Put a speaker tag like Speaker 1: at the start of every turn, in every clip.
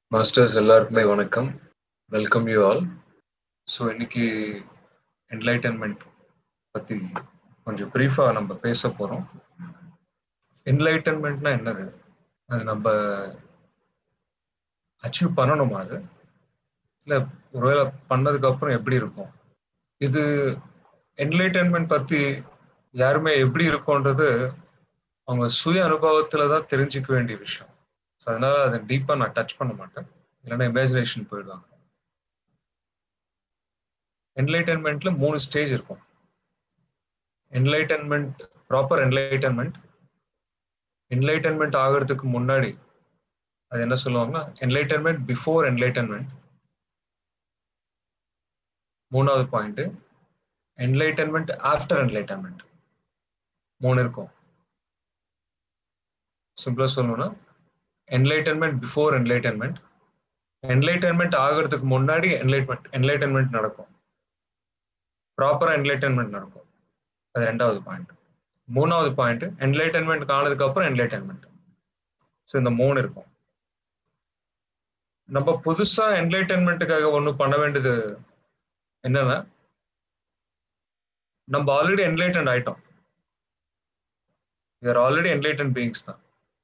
Speaker 1: masters எல்லாருக்குமே வணக்கம் welcome you all so இன்னைக்கு என்லைட்டன்மெண்ட் பற்றி கொஞ்சம் ப்ரீஃபாக நம்ம பேச போகிறோம் என்லைட்டன்மெண்ட்னா என்னது அது நம்ம அச்சீவ் பண்ணணுமா அது இல்லை ஒருவேளை பண்ணதுக்கு அப்புறம் எப்படி இருக்கும் இது என்லைட்டன்மெண்ட் பற்றி யாருமே எப்படி இருக்கும்ன்றது அவங்க சுய அனுபவத்தில் தான் தெரிஞ்சுக்க வேண்டிய விஷயம் ஸோ அதனால அதை டீப்பாக நான் டச் பண்ண மாட்டேன் இல்லைன்னா இமேஜினேஷன் போயிடுவாங்க என்லைட்டன்மெண்ட்ல மூணு ஸ்டேஜ் இருக்கும் என்லைட்டன்மெண்ட் ப்ராப்பர் என்லைட்டன்மெண்ட் என்லைட்டன்மெண்ட் ஆகிறதுக்கு முன்னாடி அது என்ன சொல்லுவாங்கன்னா என்லைட்டன்மெண்ட் பிஃபோர் என்லைட்டன்மெண்ட் மூணாவது பாயிண்ட் என்லைட்டன்மெண்ட் ஆஃப்டர் என்லைட்டன்மெண்ட் மூணு இருக்கும் சிம்பிளா சொல்லணும்னா என்லைட்டன்மெண்ட் பிஃபோர் என்லைட்டன்மெண்ட் என்லைட்டன்மெண்ட் ஆகிறதுக்கு முன்னாடி என்லைட்மெண்ட் என்லைட்டன்மெண்ட் நடக்கும் ப்ராப்பரா என்லைட்டன்மெண்ட் நடக்கும் அது ரெண்டாவது பாயிண்ட் மூணாவது பாயிண்ட் என்லைட்டன்மெண்ட் ஆனதுக்கு அப்புறம் என்லைட்டன்மெண்ட் ஸோ இந்த மூணு இருக்கும் நம்ம புதுசா என்லைட்டன்மெண்ட்டுக்காக ஒன்றும் பண்ண வேண்டியது என்னன்னா நம்ம ஆல்ரெடி என்லைட்டன் ஆயிட்டோம் ஆர் ஆல்ரெடி என்லைட்டன் பீயிங்ஸ் தான்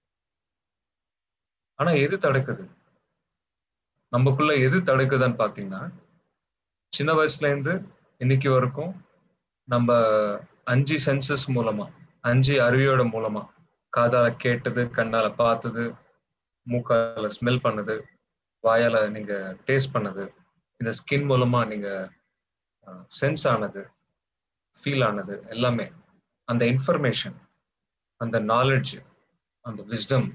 Speaker 1: ஆனா எது தடுக்குது நமக்குள்ள எது தடுக்குதுன்னு பாத்தீங்கன்னா சின்ன வயசுல இருந்து இன்னைக்கு வரைக்கும் நம்ம அஞ்சு சென்சஸ் மூலமா அஞ்சு அருவியோட மூலமா காதால கேட்டது கண்ணால பார்த்தது மூக்கால ஸ்மெல் பண்ணது வாயால நீங்க டேஸ்ட் பண்ணது இந்த ஸ்கின் மூலமா நீங்க சென்ஸ் ஆனது ஃபீல் ஆனது எல்லாமே அந்த இன்ஃபர்மேஷன் அந்த நாலேஜ் அந்த விஸ்டம்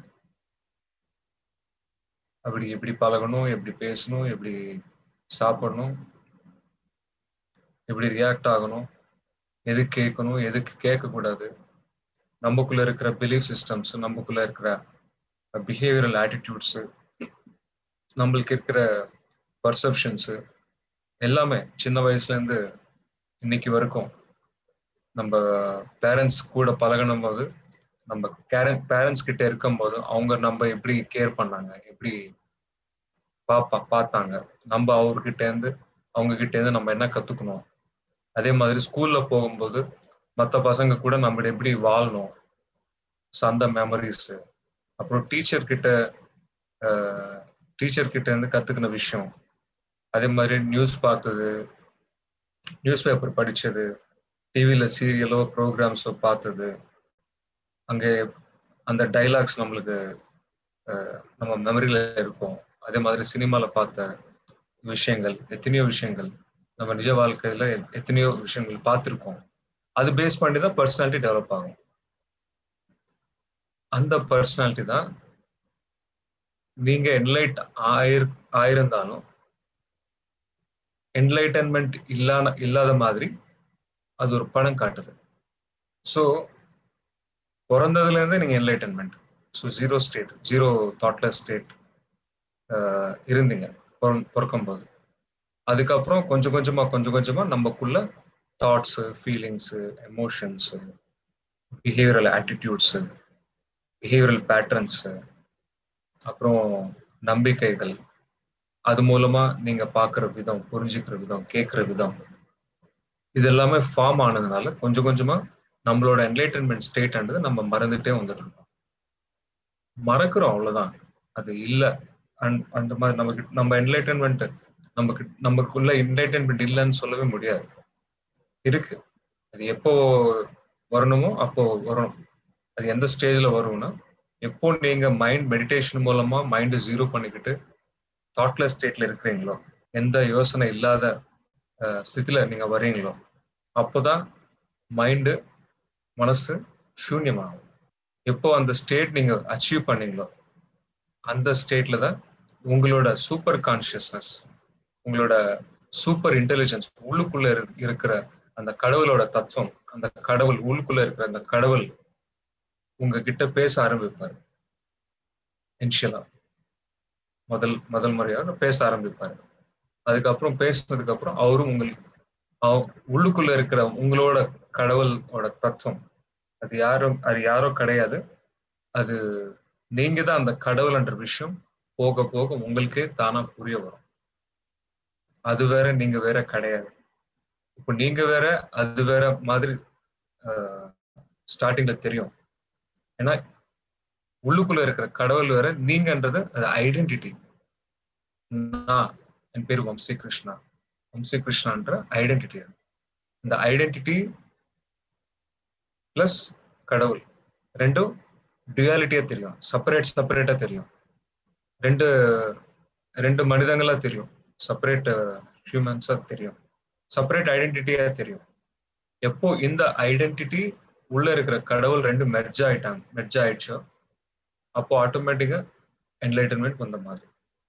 Speaker 1: அப்படி எப்படி பழகணும் எப்படி பேசணும் எப்படி சாப்பிடணும் எப்படி ரியாக்ட் ஆகணும் எது கேட்கணும் எதுக்கு கேட்கக்கூடாது நமக்குள்ள இருக்கிற பிலீஃப் சிஸ்டம்ஸ் நமக்குள்ள இருக்கிற பிஹேவியரல் ஆட்டிடியூட்ஸு நம்மளுக்கு இருக்கிற பர்செப்ஷன்ஸு எல்லாமே சின்ன வயசுல இருந்து இன்னைக்கு வரைக்கும் நம்ம பேரண்ட்ஸ் கூட பழகணும் போது நம்ம கேரன் பேரண்ட்ஸ் கிட்ட இருக்கும் போது அவங்க நம்ம எப்படி கேர் பண்ணாங்க எப்படி பாப்பா பார்த்தாங்க நம்ம அவர்கிட்ட இருந்து அவங்க கிட்ட இருந்து நம்ம என்ன கத்துக்கணும் அதே மாதிரி ஸ்கூல்ல போகும்போது மற்ற பசங்க கூட நம்ம எப்படி வாழணும் ஸோ அந்த மெமரிஸ் அப்புறம் டீச்சர் கிட்ட டீச்சர் கிட்ட இருந்து கத்துக்கின விஷயம் அதே மாதிரி நியூஸ் பார்த்தது நியூஸ் பேப்பர் படிச்சது டிவியில சீரியலோ ப்ரோக்ராம்ஸோ பார்த்தது அங்கே அந்த டைலாக்ஸ் நம்மளுக்கு நம்ம மெமரியில இருக்கும் அதே மாதிரி சினிமால பார்த்த விஷயங்கள் எத்தனையோ விஷயங்கள் நம்ம நிஜ வாழ்க்கையில எத்தனையோ விஷயங்கள் பார்த்துருக்கோம் அது பேஸ் பண்ணி தான் பர்சனாலிட்டி டெவலப் ஆகும் அந்த பர்சனாலிட்டி தான் நீங்க என்லைட் ஆயிரு ஆயிருந்தாலும் என்லைட்டன்மெண்ட் இல்லாத இல்லாத மாதிரி அது ஒரு படம் காட்டுது ஸோ பிறந்ததுல இருந்து நீங்க enlightenment so zero state zero thoughtless state இருந்தீங்க பிறக்கும் போது அதுக்கப்புறம் கொஞ்சம் கொஞ்சமா கொஞ்சம் கொஞ்சமா நமக்குள்ள thoughts feelings emotions behavioural attitudes behavioural patterns அப்புறம் நம்பிக்கைகள் அது மூலமா நீங்க பாக்குற விதம் புரிஞ்சுக்கிற விதம் கேட்குற விதம் இது எல்லாமே ஃபார்ம் ஆனதுனால கொஞ்சம் கொஞ்சமா நம்மளோட என்லைட்டன்மெண்ட் ஸ்டேட்ன்றது நம்ம மறந்துட்டே வந்துட்டு இருக்கோம் மறக்கிறோம் அவ்வளவுதான் அது இல்லை அந்த மாதிரி நமக்கு நம்ம என்லைட்டன்மெண்ட் நமக்கு நமக்குள்ள என்லைட்டன்மெண்ட் இல்லைன்னு சொல்லவே முடியாது இருக்கு அது எப்போ வரணுமோ அப்போ வரணும் அது எந்த ஸ்டேஜ்ல வரும்னா எப்போ நீங்க மைண்ட் மெடிடேஷன் மூலமா மைண்ட் ஜீரோ பண்ணிக்கிட்டு தாட்லெஸ் ஸ்டேட்ல இருக்கிறீங்களோ எந்த யோசனை இல்லாத ஸ்திதியில நீங்க வரீங்களோ அப்போதான் மைண்டு மனசு சூன்யமாகும் எப்போ அந்த ஸ்டேட் நீங்க அச்சீவ் பண்ணீங்களோ அந்த ஸ்டேட்ல தான் உங்களோட சூப்பர் கான்சியஸ்னஸ் உங்களோட சூப்பர் இன்டெலிஜென்ஸ் உள்ளுக்குள்ள இருக்கிற அந்த கடவுளோட தத்துவம் அந்த கடவுள் உள்ளுக்குள்ள இருக்கிற அந்த கடவுள் உங்ககிட்ட பேச ஆரம்பிப்பாரு இன்ஷியலா முதல் முதல் முறையாக பேச ஆரம்பிப்பாரு அதுக்கப்புறம் பேசுனதுக்கு அப்புறம் அவரும் உங்களுக்கு உள்ளுக்குள்ள இருக்கிற உங்களோட கடவுளோட தத்துவம் அது யாரும் அது யாரோ கிடையாது அது நீங்க தான் அந்த கடவுள்ன்ற விஷயம் போக போக உங்களுக்கே தானா புரிய வரும் அது வேற நீங்க வேற கிடையாது இப்போ நீங்க வேற அது வேற மாதிரி ஸ்டார்டிங்ல தெரியும் ஏன்னா உள்ளுக்குள்ள இருக்கிற கடவுள் வேற நீங்கன்றது அது ஐடென்டிட்டி நான் என் பேர் வம்சி கிருஷ்ணா வம்சி கிருஷ்ணான்ற ஐடென்டிட்டி அது இந்த ஐடென்டிட்டி பிளஸ் கடவுள் ரெண்டும் டுயாலிட்டியா தெரியும் செப்பரேட் செப்பரேட்டா தெரியும் ரெண்டு ரெண்டு மனிதங்களா தெரியும் செப்பரேட் ஹியூமன்ஸா தெரியும் செப்பரேட் ஐடென்டிட்டியா தெரியும் எப்போ இந்த ஐடென்டிட்டி உள்ள இருக்கிற கடவுள் ரெண்டு மெர்ஜ் ஆயிட்டாங்க மெர்ஜ் ஆயிடுச்சோ அப்போ ஆட்டோமேட்டிக்கா என்லைட்டன்மெண்ட் வந்த மாதிரி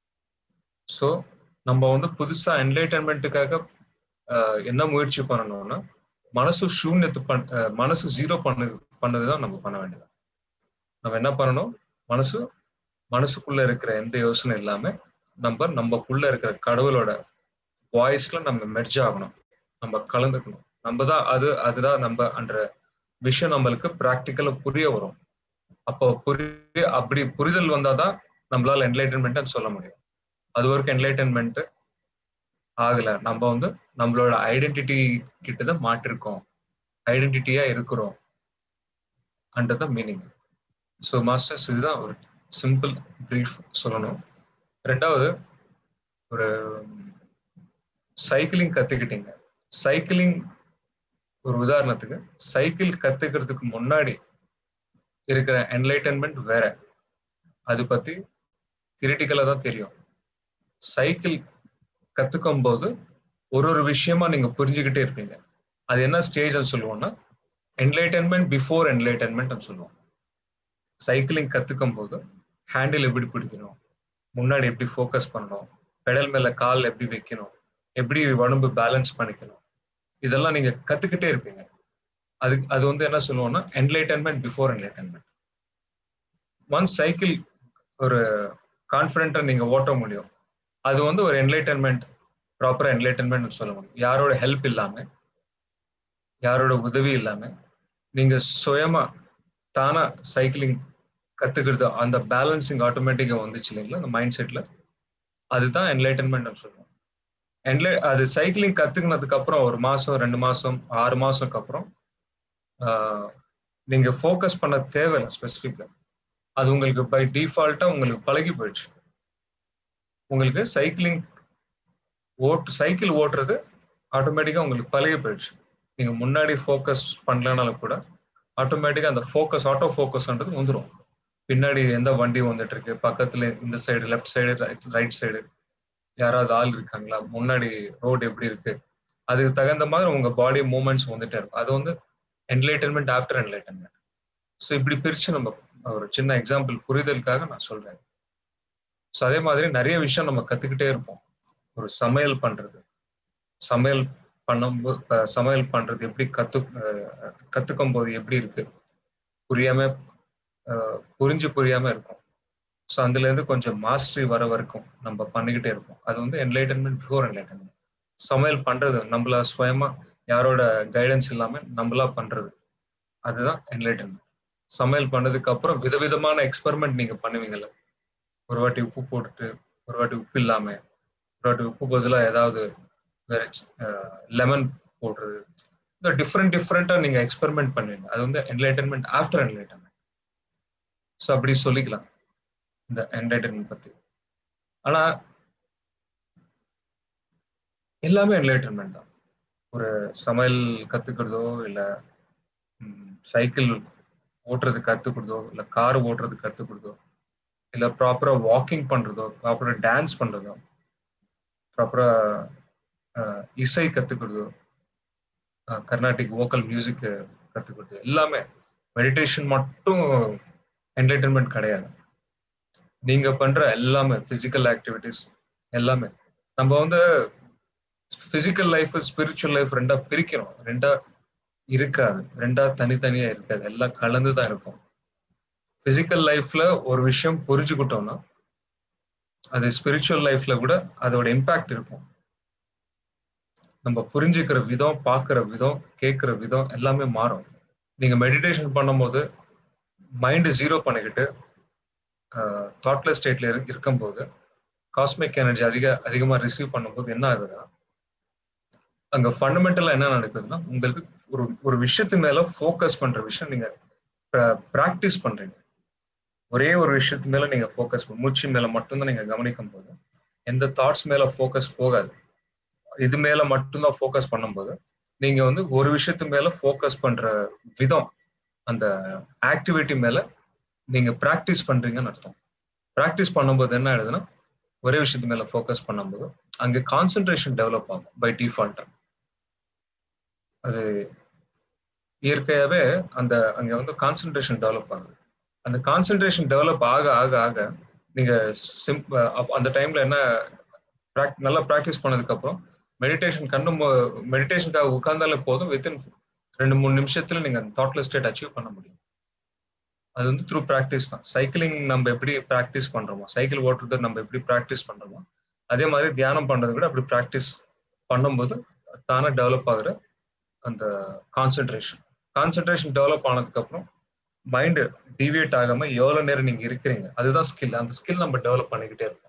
Speaker 1: ஸோ நம்ம வந்து புதுசா என்லைட்டன்மெண்ட்டுக்காக என்ன முயற்சி பண்ணணும்னா மனசு சூன்யத்து பண் மனசு ஜீரோ பண்ணு பண்ணதுதான் நம்ம பண்ண வேண்டியது நம்ம என்ன பண்ணணும் மனசு மனசுக்குள்ள இருக்கிற எந்த யோசனை இல்லாம நம்ம நம்மக்குள்ள இருக்கிற கடவுளோட வாய்ஸ்ல நம்ம மெர்ஜ் ஆகணும் நம்ம கலந்துக்கணும் நம்ம தான் அது அதுதான் நம்ம அன்ற விஷயம் நம்மளுக்கு ப்ராக்டிக்கலா புரிய வரும் அப்போ புரிய அப்படி புரிதல் வந்தாதான் நம்மளால என்லைட்டன்மெண்ட் சொல்ல முடியும் அது வரைக்கும் என்லைட்டன்மெண்ட் ஆகல நம்ம வந்து நம்மளோட ஐடென்டிட்டி கிட்டதான் மாட்டிருக்கோம் ஐடென்டிட்டியா இருக்கிறோம் under the meaning so masters இதுதான் ஒரு சிம்பிள் ப்ரீஃப் சொல்லணும் ரெண்டாவது ஒரு சைக்கிளிங் கத்துக்கிட்டீங்க சைக்கிளிங் ஒரு உதாரணத்துக்கு சைக்கிள் கத்துக்கிறதுக்கு முன்னாடி இருக்கிற என்லைட்டன்மெண்ட் வேற அது பத்தி திரிட்டிக்கலா தான் தெரியும் சைக்கிள் கத்துக்கும் போது ஒரு ஒரு விஷயமா நீங்க புரிஞ்சுக்கிட்டே இருப்பீங்க அது என்ன ஸ்டேஜ் சொல்லுவோம்னா என்லைட்டன்மெண்ட் பிஃபோர் என்லைட்டன்மெண்ட் சொல்லுவோம் சைக்கிளிங் கத்துக்கும் போது ஹேண்டில் எப்படி பிடிக்கணும் முன்னாடி எப்படி ஃபோக்கஸ் பண்ணணும் பெடல் மேல கால் எப்படி வைக்கணும் எப்படி உடம்பு பேலன்ஸ் பண்ணிக்கணும் இதெல்லாம் நீங்க கத்துக்கிட்டே இருப்பீங்க அது அது வந்து என்ன சொல்லுவோம்னா enlightenment before enlightenment once cycle ஒரு கான்ஃபிடென்ட்டா நீங்க ஓட்ட முடியும் அது வந்து ஒரு என்லைட்டன்மெண்ட் ப்ராப்பரா என்லைட்டன்மெண்ட் சொல்ல முடியும் யாரோட ஹெல்ப் இல்லாம யாரோட உதவி இல்லாம நீங்க சுயமா தானா சைக்கிளிங் கத்துக்கிறது அந்த பேலன்சிங் ஆட்டோமேட்டிக்கா வந்துச்சு இல்லைங்களா அந்த மைண்ட் செட்ல அதுதான் என்லைட்டன்மெண்ட் சொல்லுவோம் என்லை அது சைக்கிளிங் கத்துக்கினதுக்கு அப்புறம் ஒரு மாசம் ரெண்டு மாசம் ஆறு மாசம்க்கு அப்புறம் நீங்க ஃபோக்கஸ் பண்ண தேவையில்லை ஸ்பெசிஃபிக்கா அது உங்களுக்கு பை டிஃபால்ட்டா உங்களுக்கு பழகி போயிடுச்சு உங்களுக்கு சைக்கிளிங் ஓட்டு சைக்கிள் ஓட்டுறது ஆட்டோமேட்டிக்கா உங்களுக்கு பழகி போயிடுச்சு நீங்க முன்னாடி ஃபோக்கஸ் பண்ணலனாலும் கூட ஆட்டோமேட்டிக்கா அந்த ஃபோக்கஸ் ஆட்டோ ஃபோக்கஸ்ன்றது வந்துடும் பின்னாடி எந்த வண்டி வந்துட்டு இருக்கு பக்கத்துல இந்த side left side right side யாராவது ஆள் இருக்காங்களா முன்னாடி ரோடு எப்படி இருக்கு அதுக்கு தகுந்த மாதிரி உங்க பாடி மூமெண்ட்ஸ் வந்துட்டே இருக்கும் அது வந்து என்லைட்டன்மெண்ட் ஆஃப்டர் என்லைட்டன்மெண்ட் ஸோ இப்படி பிரிச்சு நம்ம ஒரு சின்ன எக்ஸாம்பிள் புரிதலுக்காக நான் சொல்றேன் ஸோ அதே மாதிரி நிறைய விஷயம் நம்ம கத்துக்கிட்டே இருப்போம் ஒரு சமையல் பண்றது சமையல் பண்ணும்போது சமையல் பண்றது எப்படி கத்து கத்துக்கும் போது எப்படி இருக்கு புரியாம புரிஞ்சு புரியாம இருக்கும் ஸோ அதுல இருந்து கொஞ்சம் மாஸ்டரி வர வரைக்கும் நம்ம பண்ணிக்கிட்டே இருப்போம் அது வந்து என்லைட்டன்மெண்ட் பிஃபோர் என்லைட்டன்மெண்ட் சமையல் பண்றது நம்மள சுயமா யாரோட கைடன்ஸ் இல்லாம நம்மளா பண்றது அதுதான் என்லைட்டன்மெண்ட் சமையல் பண்ணதுக்கு அப்புறம் விதவிதமான எக்ஸ்பெரிமெண்ட் நீங்க பண்ணுவீங்கல்ல ஒரு வாட்டி உப்பு போட்டுட்டு ஒரு வாட்டி உப்பு இல்லாம ஒரு வாட்டி உப்பு பதிலாக ஏதாவது வேற லெமன் போடுறது இந்த டிஃப்ரெண்ட் டிஃப்ரெண்டா நீங்க எக்ஸ்பெரிமெண்ட் பண்ணுவீங்க அது வந்து என்லைட்டன்மெண்ட் ஆஃப்டர் என்லைட்டன்மெண்ட் ஸோ அப்படி சொல்லிக்கலாம் இந்த என்லைட்டன்மெண்ட் பத்தி ஆனா எல்லாமே என்லைட்டன்மெண்ட் தான் ஒரு சமையல் கத்துக்கிறதோ இல்ல சைக்கிள் ஓட்டுறது கத்துக்கிறதோ இல்ல கார் ஓட்டுறது கத்துக்கிறதோ இல்ல ப்ராப்பரா வாக்கிங் பண்றதோ ப்ராப்பரா டான்ஸ் பண்றதோ ப்ராப்பரா இசை கத்துக்கிறதோ கர்நாடிக் வோக்கல் மியூசிக் கத்துக்கிறது எல்லாமே மெடிடேஷன் மட்டும் என்டர்டைன்மெண்ட் கிடையாது நீங்க பண்ற எல்லாமே பிசிக்கல் ஆக்டிவிட்டிஸ் எல்லாமே நம்ம வந்து பிசிக்கல் லைஃப் ஸ்பிரிச்சுவல் லைஃப் ரெண்டா பிரிக்கிறோம் ரெண்டா இருக்காது ரெண்டா தனித்தனியா இருக்காது எல்லாம் கலந்து தான் இருக்கும் பிசிக்கல் லைஃப்ல ஒரு விஷயம் புரிஞ்சுக்கிட்டோம்னா அது ஸ்பிரிச்சுவல் லைஃப்ல கூட அதோட இம்பாக்ட் இருக்கும் நம்ம புரிஞ்சுக்கிற விதம் பார்க்குற விதம் கேட்குற விதம் எல்லாமே மாறும் நீங்க மெடிடேஷன் பண்ணும்போது மைண்டு ஜீரோ பண்ணிக்கிட்டு தாட்லெஸ் ஸ்டேட்ல இருக்கும்போது காஸ்மிக் எனர்ஜி அதிக அதிகமா ரிசீவ் பண்ணும்போது என்ன ஆகுதுன்னா அங்க ஃபண்டமெண்டலா என்ன நடக்குதுன்னா உங்களுக்கு ஒரு ஒரு விஷயத்து மேல ஃபோக்கஸ் பண்ற விஷயம் நீங்க ப்ராக்டிஸ் பண்றீங்க ஒரே ஒரு விஷயத்து மேல நீங்க ஃபோக்கஸ் மூச்சு மேல மட்டும்தான் நீங்க கவனிக்கும் போது எந்த தாட்ஸ் மேல ஃபோக்கஸ் போகாது இது மேல மட்டும்தான் ஃபோக்கஸ் பண்ணும்போது நீங்க வந்து ஒரு விஷயத்து மேல ஃபோக்கஸ் பண்ற விதம் அந்த ஆக்டிவிட்டி மேல நீங்க ப்ராக்டிஸ் பண்றீங்கன்னு அர்த்தம் ப்ராக்டிஸ் பண்ணும்போது என்ன ஆயிடுதுன்னா ஒரே விஷயத்து மேல ஃபோக்கஸ் பண்ணும்போது அங்க கான்சென்ட்ரேஷன் டெவலப் ஆகும் பை டிஃபால்ட்டா அது இயற்கையாவே அந்த அங்க வந்து கான்சென்ட்ரேஷன் டெவலப் ஆகுது அந்த கான்சென்ட்ரேஷன் டெவலப் ஆக ஆக ஆக நீங்க சிம் அந்த டைம்ல என்ன நல்லா ப்ராக்டிஸ் பண்ணதுக்கு அப்புறம் மெடிடேஷன் கண்ணு மெடிடேஷனுக்காக உட்கார்ந்தாலே போதும் வித்தின் ரெண்டு மூணு நிமிஷத்துல நீங்க அந்த தாட்லெஸ் ஸ்டேட் அச்சீவ் பண்ண முடியும் அது வந்து த்ரூ ப்ராக்டிஸ் தான் சைக்கிளிங் நம்ம எப்படி ப்ராக்டிஸ் பண்றோமோ சைக்கிள் ஓட்டுறது நம்ம எப்படி ப்ராக்டிஸ் பண்றோமோ அதே மாதிரி தியானம் பண்றது கூட அப்படி ப்ராக்டிஸ் பண்ணும்போது தானே டெவலப் ஆகுற அந்த கான்சென்ட்ரேஷன் கான்சென்ட்ரேஷன் டெவலப் ஆனதுக்கு அப்புறம் மைண்டு டிவியேட் ஆகாம எவ்வளவு நேரம் நீங்க இருக்கிறீங்க அதுதான் ஸ்கில் அந்த ஸ்கில் நம்ம டெவலப் பண்ணிக்கிட்டே இருக்கோம்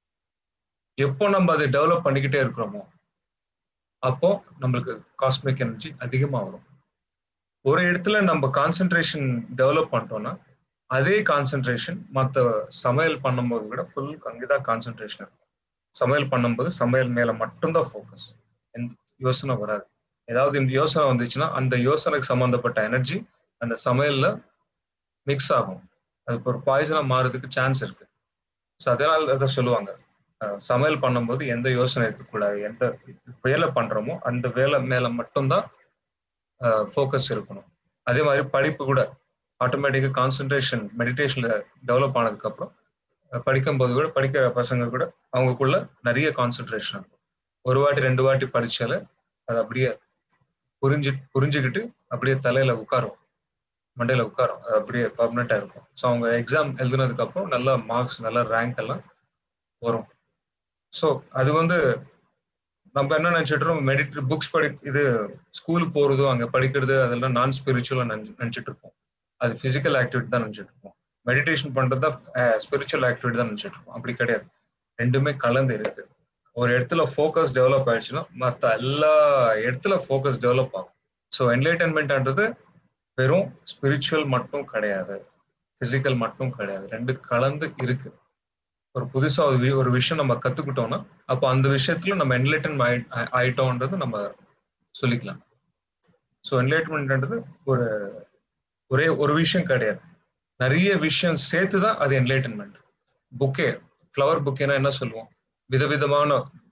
Speaker 1: எப்போ நம்ம அதை டெவலப் பண்ணிக்கிட்டே இருக்கிறோமோ அப்போ நம்மளுக்கு காஸ்மிக் எனர்ஜி அதிகமா வரும் ஒரு இடத்துல நம்ம கான்சென்ட்ரேஷன் டெவலப் பண்ணிட்டோம்னா அதே கான்சென்ட்ரேஷன் மற்ற சமையல் பண்ணும்போது கூட ஃபுல் அங்கேதான் கான்சென்ட்ரேஷன் இருக்கும் சமையல் பண்ணும்போது சமையல் மேல மட்டும்தான் ஃபோக்கஸ் எந்த யோசனை வராது ஏதாவது இந்த யோசனை வந்துச்சுன்னா அந்த யோசனைக்கு சம்பந்தப்பட்ட எனர்ஜி அந்த சமையல்ல மிக்ஸ் ஆகும் அது ஒரு பாய்சனா மாறதுக்கு சான்ஸ் இருக்கு ஸோ அதனால அதை சொல்லுவாங்க சமையல் பண்ணும்போது எந்த யோசனை இருக்கக்கூடாது எந்த வேலை பண்றோமோ அந்த வேலை மேல மட்டும்தான் ஃபோக்கஸ் இருக்கணும் அதே மாதிரி படிப்பு கூட ஆட்டோமேட்டிக்காக கான்சென்ட்ரேஷன் மெடிடேஷன்ல டெவலப் ஆனதுக்கு அப்புறம் படிக்கும்போது கூட படிக்கிற பசங்க கூட அவங்களுக்குள்ள நிறைய கான்சென்ட்ரேஷன் இருக்கும் ஒரு வாட்டி ரெண்டு வாட்டி படிச்சால அது அப்படியே புரிஞ்சு புரிஞ்சுக்கிட்டு அப்படியே தலையில உட்காரும் மண்டையில உட்காரும் அது அப்படியே பர்மனெண்டா இருக்கும் ஸோ அவங்க எக்ஸாம் எழுதுனதுக்கு அப்புறம் நல்ல மார்க்ஸ் நல்ல ரேங்க் எல்லாம் வரும் ஸோ அது வந்து நம்ம என்ன நினைச்சிட்டு மெடிட் புக்ஸ் படி இது ஸ்கூல் போறதோ அங்க படிக்கிறது அதெல்லாம் நான் ஸ்பிரிச்சுவலா நினைச்சிட்டு இருப்போம் அது பிசிக்கல் ஆக்டிவிட்டி தான் நினைச்சிட்டு இருப்போம் மெடிடேஷன் பண்றது தான் ஸ்பிரிச்சுவல் ஆக்டிவிட்டி தான் நினைச்சிட்டு இருப்போம் அப்படி கிடையாது ரெண்டுமே கலந்து இருக்கு ஒரு இடத்துல ஃபோக்கஸ் டெவலப் ஆயிடுச்சுன்னா மற்ற எல்லா இடத்துல ஃபோக்கஸ் டெவலப் ஆகும் ஸோ என்லைட்டன்மெண்ட்ன்றது வெறும் ஸ்பிரிச்சுவல் மட்டும் கிடையாது பிசிக்கல் மட்டும் கிடையாது ரெண்டு கலந்து இருக்கு ஒரு புதுசா ஒரு விஷயம் நம்ம கத்துக்கிட்டோம்னா அப்போ அந்த விஷயத்துல நம்ம என்லைட்டன் ஆயிட்டோம்ன்றது நம்ம சொல்லிக்கலாம் ஸோ என்லைட்மெண்ட்ன்றது ஒரு ஒரே ஒரு விஷயம் கிடையாது நிறைய விஷயம் சேர்த்து தான் அது என்லைட்டன்மெண்ட் புக்கே ஃப்ளவர் புக்கேனா என்ன சொல்லுவோம் விதவிதமான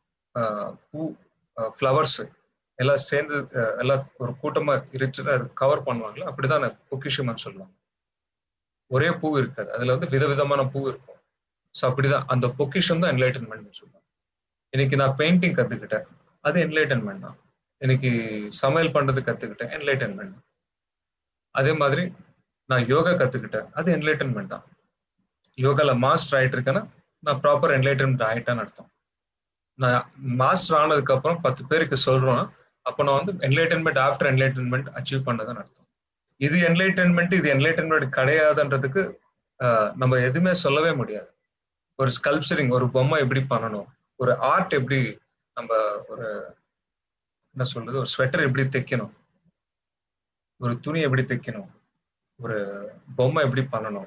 Speaker 1: பூ ஃப்ளவர்ஸ் எல்லாம் சேர்ந்து எல்லாம் ஒரு கூட்டமா இருந்து அது கவர் பண்ணுவாங்களா அப்படிதான் பொக்கிஷம்னு சொல்லுவாங்க ஒரே பூ இருக்காது அதுல வந்து விதவிதமான பூ இருக்கும் ஸோ அப்படிதான் அந்த பொக்கிஷம் தான் என்லைட்டன்மெண்ட் சொல்லுவாங்க இன்னைக்கு நான் பெயிண்டிங் கத்துக்கிட்டேன் அது என்லைட்டன்மெண்ட் தான் இன்னைக்கு சமையல் பண்றது கத்துக்கிட்டேன் என்லைட்டன்மெண்ட் அதே மாதிரி நான் யோகா கத்துக்கிட்டேன் அது என்லைட்டன்மெண்ட் தான் யோகால மாஸ்டர் ஆயிட்டு இருக்கேன்னா நான் ப்ராப்பர் என்லைட்டன்மெண்ட் ஆயிட்டேன்னு அர்த்தம் நான் மாஸ்டர் ஆனதுக்கு அப்புறம் பத்து பேருக்கு சொல்றோம்னா அப்போ நான் வந்து என்லைட்டன்மெண்ட் ஆஃப்டர் என்லைட்டன்மெண்ட் அச்சீவ் பண்ணதுன்னு அர்த்தம் இது என்லைட்டன்மெண்ட் இது என்லைட்டன்மெண்ட் கிடையாதுன்றதுக்கு நம்ம எதுவுமே சொல்லவே முடியாது ஒரு ஸ்கல்ப்சரிங் ஒரு பொம்மை எப்படி பண்ணணும் ஒரு ஆர்ட் எப்படி நம்ம ஒரு என்ன சொல்றது ஒரு ஸ்வெட்டர் எப்படி தைக்கணும் ஒரு துணி எப்படி தைக்கணும் ஒரு பொம்மை எப்படி பண்ணணும்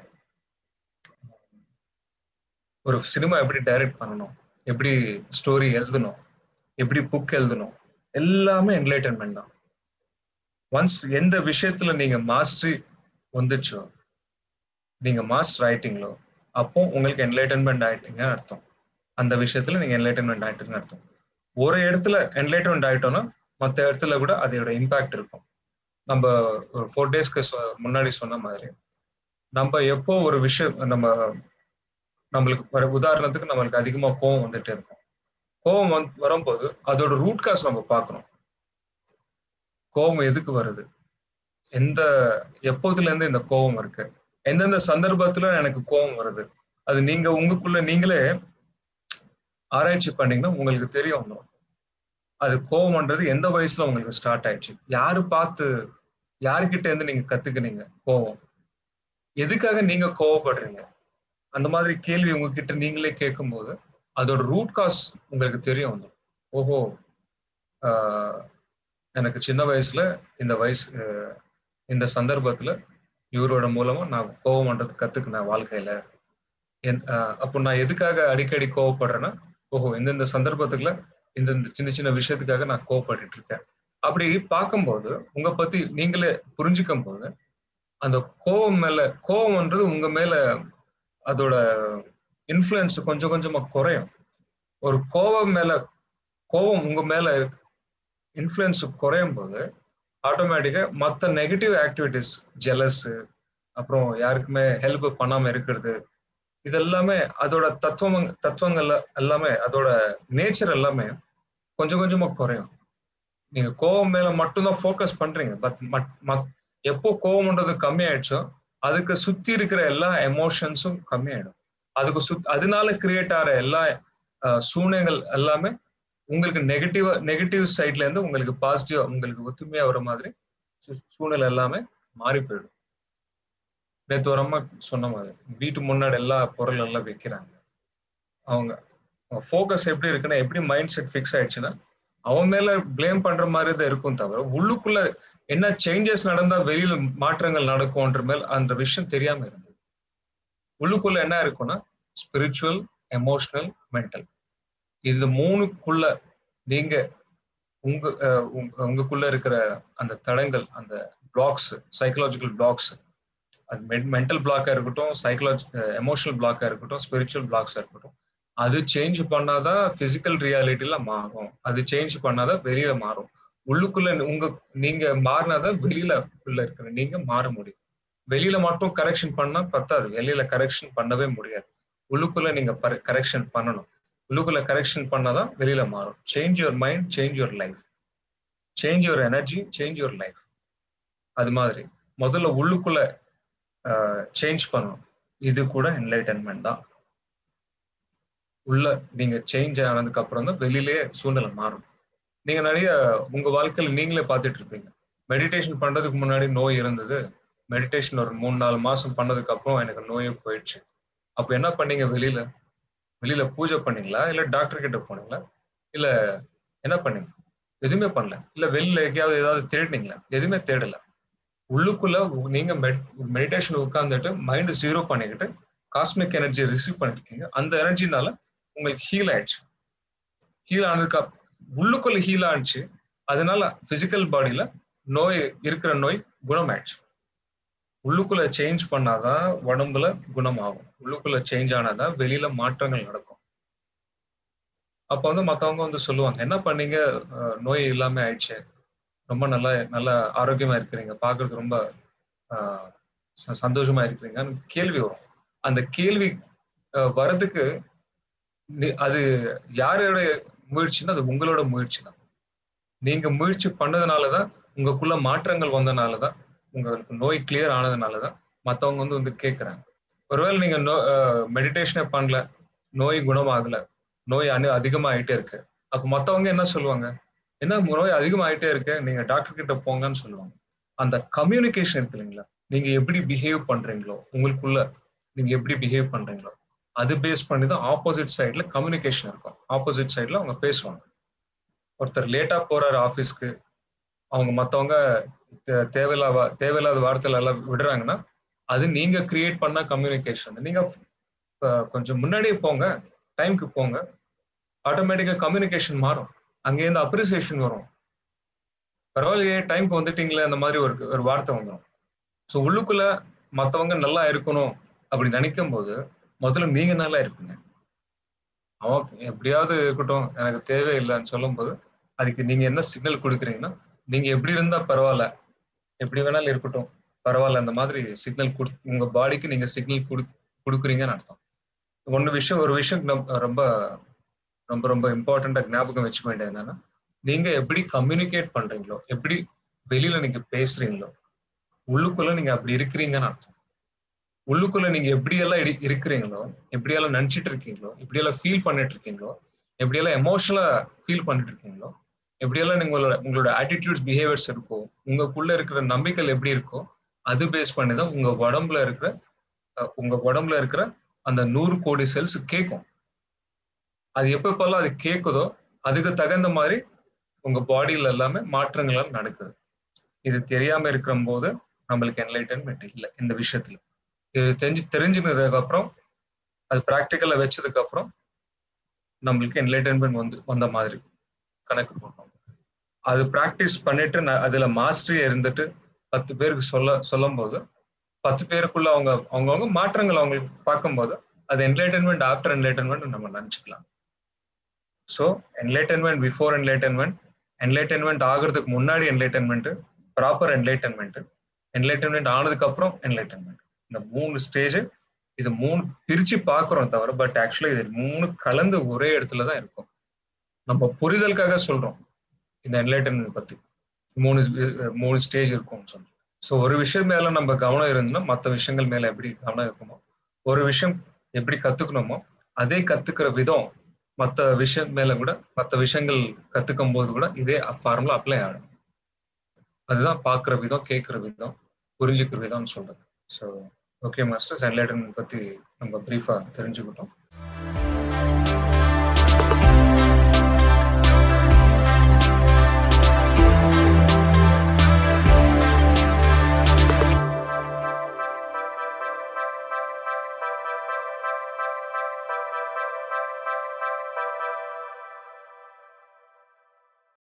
Speaker 1: ஒரு சினிமா எப்படி டைரக்ட் பண்ணணும் எப்படி ஸ்டோரி எழுதணும் எப்படி புக் எழுதணும் எல்லாமே என்லைட்டன்மெண்ட் தான் ஒன்ஸ் எந்த விஷயத்துல நீங்க மாஸ்டரி வந்துச்சோ நீங்க மாஸ்டர் ஆயிட்டீங்களோ அப்போ உங்களுக்கு என்லைட்டன்மெண்ட் ஆயிட்டீங்கன்னு அர்த்தம் அந்த விஷயத்துல நீங்க என்லைட்டன்மெண்ட் ஆயிட்டீங்கன்னு அர்த்தம் ஒரு இடத்துல என்லைட்டன்மெண்ட் ஆயிட்டோம்னா மற்ற இடத்துல கூட அதோட இம்பாக்ட் இருக்கும் நம்ம ஒரு ஃபோர் டேஸ்க்கு முன்னாடி சொன்ன மாதிரி நம்ம எப்போ ஒரு விஷயம் நம்ம நம்மளுக்கு வர உதாரணத்துக்கு நம்மளுக்கு அதிகமா கோவம் வந்துட்டே இருக்கும் கோவம் வந்து வரும்போது அதோட ரூட் காஸ் நம்ம பார்க்கணும் கோவம் எதுக்கு வருது எந்த எப்போதுல இருந்து இந்த கோவம் இருக்கு எந்தெந்த சந்தர்ப்பத்துல எனக்கு கோவம் வருது அது நீங்க உங்களுக்குள்ள நீங்களே ஆராய்ச்சி பண்ணீங்கன்னா உங்களுக்கு தெரியும் அது கோவம்ன்றது எந்த வயசுல உங்களுக்கு ஸ்டார்ட் ஆயிடுச்சு யாரு பார்த்து யாருக்கிட்ட இருந்து நீங்க கத்துக்கினீங்க கோவம் எதுக்காக நீங்க கோவப்படுறீங்க அந்த மாதிரி கேள்வி உங்ககிட்ட நீங்களே கேட்கும்போது அதோட ரூட் காஸ் உங்களுக்கு தெரிய வந்துடும் ஓஹோ ஆஹ் எனக்கு சின்ன வயசுல இந்த வயசு ஆஹ் இந்த சந்தர்ப்பத்துல இவரோட மூலமா நான் கோவம் பண்றது கத்துக்கினேன் வாழ்க்கையில என் ஆஹ் அப்போ நான் எதுக்காக அடிக்கடி கோவப்படுறேன்னா ஓஹோ இந்தந்த சந்தர்ப்பத்துக்குள்ள இந்த இந்த சின்ன சின்ன விஷயத்துக்காக நான் கோவப்பட்டுட்டு இருக்கேன் அப்படி பார்க்கும்போது உங்க பத்தி நீங்களே புரிஞ்சுக்கும் போது அந்த கோவம் மேல கோவம்ன்றது உங்க மேல அதோட இன்ஃப்ளூயன்ஸ் கொஞ்சம் கொஞ்சமா குறையும் ஒரு கோவம் மேல கோவம் உங்க மேல இன்ஃப்ளூயன்ஸ் குறையும் போது ஆட்டோமேட்டிக்கா மற்ற நெகட்டிவ் ஆக்டிவிட்டிஸ் ஜெலஸ் அப்புறம் யாருக்குமே ஹெல்ப் பண்ணாம இருக்கிறது இதெல்லாமே அதோட தத்துவம் தத்துவங்கள் எல்லாமே அதோட நேச்சர் எல்லாமே கொஞ்சம் கொஞ்சமா குறையும் நீங்க கோவம் மேல மட்டும்தான் ஃபோக்கஸ் பண்றீங்க பட் எப்போ கோவம்ன்றது கம்மி ஆயிடுச்சோ அதுக்கு சுத்தி இருக்கிற எல்லா எமோஷன்ஸும் கம்மி ஆயிடும் அதுக்கு சுத் அதனால கிரியேட் ஆகிற எல்லா சூழ்நிலைகள் எல்லாமே உங்களுக்கு நெகட்டிவ் நெகட்டிவ் சைட்ல இருந்து உங்களுக்கு பாசிட்டிவா உங்களுக்கு ஒத்துமையா வர மாதிரி சூழ்நிலை எல்லாமே மாறி போயிடும் நேற்று ஒரு அம்மா சொன்ன மாதிரி வீட்டு முன்னாடி எல்லா பொருள் எல்லாம் வைக்கிறாங்க அவங்க ஃபோக்கஸ் எப்படி இருக்குன்னா எப்படி மைண்ட் செட் ஃபிக்ஸ் ஆயிடுச்சுன்னா அவன் மேல பிளேம் பண்ற மாதிரி தான் இருக்கும் தவிர உள்ளுக்குள்ள என்ன சேஞ்சஸ் நடந்தா வெளியில மாற்றங்கள் நடக்கும்ன்ற மேல் அந்த விஷயம் தெரியாம இருந்தது உள்ளுக்குள்ள என்ன இருக்கும்னா ஸ்பிரிச்சுவல் எமோஷனல் மென்டல் இது மூணுக்குள்ள நீங்க உங்க உங்களுக்குள்ள இருக்கிற அந்த தடங்கள் அந்த பிளாக்ஸ் சைக்கலாஜிக்கல் பிளாக்ஸ் அது மென்டல் பிளாக்கா இருக்கட்டும் சைக்கலாஜி எமோஷனல் பிளாக்கா இருக்கட்டும் ஸ்பிரிச்சுவல் பிளாக்ஸா இருக்கட்டும் அது சேஞ்ச் பண்ணாதான் பிசிக்கல் ரியாலிட்டில மாறும் அது சேஞ்ச் பண்ணாதான் வெளியில மாறும் உள்ளுக்குள்ள உங்க நீங்க மாறினாதான் வெளியில உள்ள இருக்கிற நீங்க மாற முடியும் வெளியில மட்டும் கரெக்ஷன் பண்ணா பத்தாது வெளியில கரெக்ஷன் பண்ணவே முடியாது உள்ளுக்குள்ள நீங்க கரெக்ஷன் பண்ணணும் உள்ளுக்குள்ள கரெக்ஷன் பண்ணாதான் வெளியில மாறும் change your mind change your life change your energy change your life அது மாதிரி முதல்ல உள்ளுக்குள்ள சேஞ்ச் பண்ணணும் இது கூட என்லைட்டன்மெண்ட் தான் உள்ள நீங்க சேஞ்ச் ஆனதுக்கு அப்புறம் தான் வெளியிலேயே சூழ்நிலை மாறும் நீங்க நிறைய உங்க வாழ்க்கையில நீங்களே பார்த்துட்டு இருப்பீங்க மெடிடேஷன் பண்றதுக்கு முன்னாடி நோய் இருந்தது மெடிடேஷன் ஒரு மூணு நாலு மாசம் பண்ணதுக்கு அப்புறம் எனக்கு நோயே போயிடுச்சு அப்ப என்ன பண்ணீங்க வெளியில வெளியில பூஜை பண்ணீங்களா இல்ல டாக்டர் கிட்ட போனீங்களா இல்ல என்ன பண்ணீங்க எதுவுமே பண்ணல இல்ல வெளியில எங்கேயாவது ஏதாவது தேடினீங்களா எதுவுமே தேடல உள்ளுக்குள்ள நீங்க மெடிடேஷன் உட்காந்துட்டு மைண்ட் ஜீரோ பண்ணிக்கிட்டு காஸ்மிக் எனர்ஜியை ரிசீவ் பண்ணிருக்கீங்க அந்த எனர்ஜினால உங்களுக்கு ஹீல் ஆயிடுச்சு ஹீல் ஆனதுக்கு உள்ளுக்குள்ள ஹீல் ஆயிடுச்சு அதனால பிசிக்கல் பாடியில நோய் இருக்கிற நோய் குணமாயிடுச்சு உள்ளுக்குள்ள சேஞ்ச் பண்ணாதான் உடம்புல குணமாகும் உள்ளுக்குள்ள சேஞ்ச் ஆனாதான் வெளியில மாற்றங்கள் நடக்கும் அப்ப வந்து மத்தவங்க வந்து சொல்லுவாங்க என்ன பண்ணீங்க நோய் இல்லாம ஆயிடுச்சு ரொம்ப நல்லா நல்லா ஆரோக்கியமா இருக்கிறீங்க பாக்குறதுக்கு ரொம்ப ஆஹ் சந்தோஷமா இருக்கிறீங்கன்னு கேள்வி வரும் அந்த கேள்வி வர்றதுக்கு அது யாரோட முயற்சின்னா அது உங்களோட முயற்சி தான் நீங்க முயற்சி பண்ணதுனாலதான் உங்களுக்குள்ள மாற்றங்கள் வந்தனாலதான் உங்களுக்கு நோய் கிளியர் ஆனதுனாலதான் மத்தவங்க வந்து வந்து கேட்கறாங்க ஒருவேளை நீங்க நோ மெடிடேஷனே பண்ணல நோய் குணமாகல நோய் அணு அதிகமாயிட்டே இருக்கு அப்ப மத்தவங்க என்ன சொல்லுவாங்க என்ன நோய் அதிகமாயிட்டே இருக்கு நீங்க டாக்டர் கிட்ட போங்கன்னு சொல்லுவாங்க அந்த கம்யூனிகேஷன் இருக்கு இல்லைங்களா நீங்க எப்படி பிஹேவ் பண்றீங்களோ உங்களுக்குள்ள நீங்க எப்படி பிஹேவ் பண்றீங்களோ அது பேஸ் பண்ணி தான் ஆப்போசிட் சைட்ல கம்யூனிகேஷன் இருக்கும் ஆப்போசிட் சைட்ல அவங்க பேசுவாங்க ஒருத்தர் லேட்டா போறாரு ஆஃபீஸ்க்கு அவங்க மத்தவங்க தேவையில்லாத தேவையில்லாத வார்த்தைகள் எல்லாம் விடுறாங்கன்னா அது நீங்க கிரியேட் பண்ண கம்யூனிகேஷன் நீங்க கொஞ்சம் முன்னாடியே போங்க டைம்க்கு போங்க ஆட்டோமேட்டிக்கா கம்யூனிகேஷன் மாறும் அங்கேருந்து அப்ரிசியேஷன் வரும் பரவாயில்லையே டைம்க்கு வந்துட்டீங்களே அந்த மாதிரி ஒரு ஒரு வார்த்தை வந்துடும் ஸோ உள்ளுக்குள்ள மற்றவங்க நல்லா இருக்கணும் அப்படி நினைக்கும் போது முதல்ல நீங்க நல்லா இருப்பீங்க அவன் எப்படியாவது இருக்கட்டும் எனக்கு தேவையில்லைன்னு சொல்லும் போது அதுக்கு நீங்க என்ன சிக்னல் கொடுக்குறீங்கன்னா நீங்க எப்படி இருந்தா பரவாயில்ல எப்படி வேணாலும் இருக்கட்டும் பரவாயில்ல அந்த மாதிரி சிக்னல் கொடு உங்க பாடிக்கு நீங்க சிக்னல் கொடு கொடுக்குறீங்கன்னு அர்த்தம் ஒன்று விஷயம் ஒரு விஷயம் ரொம்ப ரொம்ப ரொம்ப இம்பார்ட்டண்டா ஞாபகம் வச்சுக்க வேண்டியது என்னன்னா நீங்க எப்படி கம்யூனிகேட் பண்றீங்களோ எப்படி வெளியில நீங்க பேசுறீங்களோ உள்ளுக்குள்ள நீங்க அப்படி இருக்கிறீங்கன்னு அர்த்தம் உள்ளுக்குள்ள நீங்க எப்படியெல்லாம் இருக்கிறீங்களோ எப்படியெல்லாம் நினைச்சிட்டு இருக்கீங்களோ எப்படியெல்லாம் ஃபீல் பண்ணிட்டு இருக்கீங்களோ எப்படியெல்லாம் எமோஷனலா ஃபீல் பண்ணிட்டு இருக்கீங்களோ எப்படியெல்லாம் நீங்களோட உங்களோட ஆட்டிடியூட்ஸ் பிஹேவியர்ஸ் இருக்கோ உங்களுக்குள்ள இருக்கிற நம்பிக்கைகள் எப்படி இருக்கோ அது பேஸ் பண்ணி தான் உங்க உடம்புல இருக்கிற உங்க உடம்புல இருக்கிற அந்த நூறு கோடி செல்ஸ் கேட்கும் அது எப்பப்பெல்லாம் அது கேட்குதோ அதுக்கு தகுந்த மாதிரி உங்க பாடியில எல்லாமே மாற்றங்கள் நடக்குது இது தெரியாம இருக்கிற போது நம்மளுக்கு என்லைட்டன்மெண்ட் இல்லை இந்த விஷயத்துல இது தெரிஞ்சு தெரிஞ்சுனதுக்கு அப்புறம் அது ப்ராக்டிக்கல்ல வச்சதுக்கு அப்புறம் நம்மளுக்கு என்லைட்டன்மெண்ட் வந்து வந்த மாதிரி கணக்கு போட்டோம் அது ப்ராக்டிஸ் பண்ணிட்டு நான் அதுல மாஸ்டரி இருந்துட்டு பத்து பேருக்கு சொல்ல சொல்லும் போது பத்து பேருக்குள்ள அவங்க அவங்கவுங்க மாற்றங்கள் அவங்களுக்கு பார்க்கும்போது அது என்லைட்டன்மெண்ட் ஆஃப்டர் என்லைட்டன்மெண்ட் நம்ம நினச்சிக்கலாம் so enlightenment before enlightenment enlightenment ஆகுறதுக்கு முன்னாடி என்லைட்டன்மெண்ட் ப்ராப்பர் என்லைட்டன்மெண்ட் என்லைட்டன்மெண்ட் ஆனதுக்கு அப்புறம் என்லைட்டன்மெண்ட் இந்த மூணு ஸ்டேஜ் இது மூணு பிரிச்சு பார்க்குறோம் தவிர பட் ஆக்சுவலி இது மூணு கலந்து ஒரே இடத்துல தான் இருக்கும் நம்ம புரிதலுக்காக சொல்றோம் இந்த என்லைட்டன்மெண்ட் பத்தி மூணு மூணு ஸ்டேஜ் இருக்கும் சொல்றோம் ஸோ ஒரு விஷயம் மேல நம்ம கவனம் இருந்தோம்னா மற்ற விஷயங்கள் மேல எப்படி கவனம் இருக்குமோ ஒரு விஷயம் எப்படி கத்துக்கணுமோ அதே கத்துக்கிற விதம் மற்ற விஷயம் மேல கூட மற்ற விஷயங்கள் கத்துக்கும் போது கூட இதே ஃபார்முலா அப்ளை ஆகும் அதுதான் பார்க்குற விதம் கேட்குற விதம் புரிஞ்சுக்கிற விதம்னு சொல்றது ஸோ ஓகே மாஸ்டர்ஸ் என்லைட்டன்மெண்ட் பத்தி நம்ம ப்ரீஃபா தெரிஞ்சுக்கிட்டோம்